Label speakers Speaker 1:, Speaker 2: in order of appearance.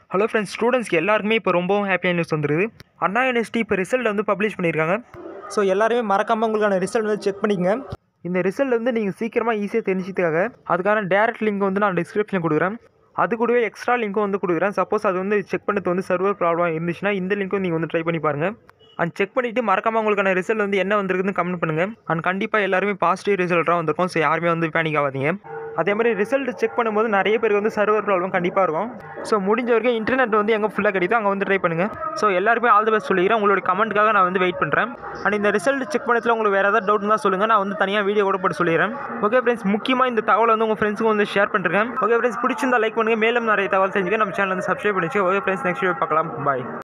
Speaker 1: hello friends ஸ்டூடெண்ட்ஸ்க்கு எல்லாருக்குமே இப்போ ரொம்பவும் ஹாப்பியான நியூஸ் வந்துருது அண்ணா யூனிவர்சிட்டி இப்போ ரிசல்ட் வந்து பப்ளிஷ் பண்ணியிருக்காங்க ஸோ எல்லாருமே மறக்காமல் உங்களுக்கான ரிசல்ட் வந்து செக் பண்ணிக்கங்க இந்த ரிசல்ட் வந்து நீங்கள் சீக்கிரமாக ஈஸியாக தெரிஞ்சுக்காக அதுக்கான டேரக்ட் லிங்க் வந்து நான் டிஸ்கிரிப்ஷனில் கொடுக்குறேன் அது கூடவே எக்ஸ்ட்ரா லிங்க்கும் வந்து கொடுக்குறேன் சப்போஸ் அது வந்து செக் பண்ணது வந்து சர்வர் ப்ராப்ளம் இருந்துச்சுன்னா இந்த லிங்க்கும் நீங்கள் வந்து ட்ரை பண்ணி பாருங்கள் அண்ட் செக் பண்ணிவிட்டு மறக்காமல் உங்களுக்கான ரிசல்ட் வந்து என்ன வந்திருக்குன்னு கமெண்ட் பண்ணுங்கள் அண்ட் கண்டிப்பாக எல்லாருமே பாசிட்டிவ் ரிசல்ட்டாக வந்திருக்கும் ஸோ யாருமே வந்து பேனிக் ஆகாதீங்க அதே மாதிரி ரிசல்ட் செக் பண்ணும்போது நிறைய பேருக்கு வந்து சர்வர் ப்ராப்ளம் கண்டிப்பாக இருக்கும் ஸோ முடிஞ்ச வரைக்கும் இன்டர்நெட் வந்து எங்கே ஃபுல்லாக கிடைக்குதோ அங்கே வந்து ட்ரை பண்ணுங்கள் ஸோ எல்லாருமே ஆல் தி பெஸ்ட் சொல்லிக்கிறேன் உங்களோட கமெண்ட்டுக்காக நான் வந்து வெயிட் பண்ணுறேன் அண்ட் இந்த ரிசல்ட் செக் பண்ணத்தில் உங்களுக்கு வேறு ஏதாவது டவுட் இருந்தால் சொல்லுங்கள் நான் வந்து தனியாக வீடியோ கூட போட்டு சொல்லிடுறேன் ஓகே ஃப்ரெண்ட்ஸ் முக்கியமாக இந்த தகவல் வந்து உங்கள் ஃப்ரெண்ட்ஸுக்கு வந்து ஷேர் பண்ணுறேன் ஓகே ஃப்ரெண்ட்ஸ் பிடிச்சிருந்தா லைக் பண்ணுங்கள் மேலும் நிறைய தகவல் தெரிஞ்சுக்க நம்ம சேனல் வந்து சப்ஸ்கிரைப் பண்ணிச்சு ஓகே ஃப்ரெண்ட்ஸ் நெக்ஸ்ட் வீடியோ பார்க்கலாம் பாய்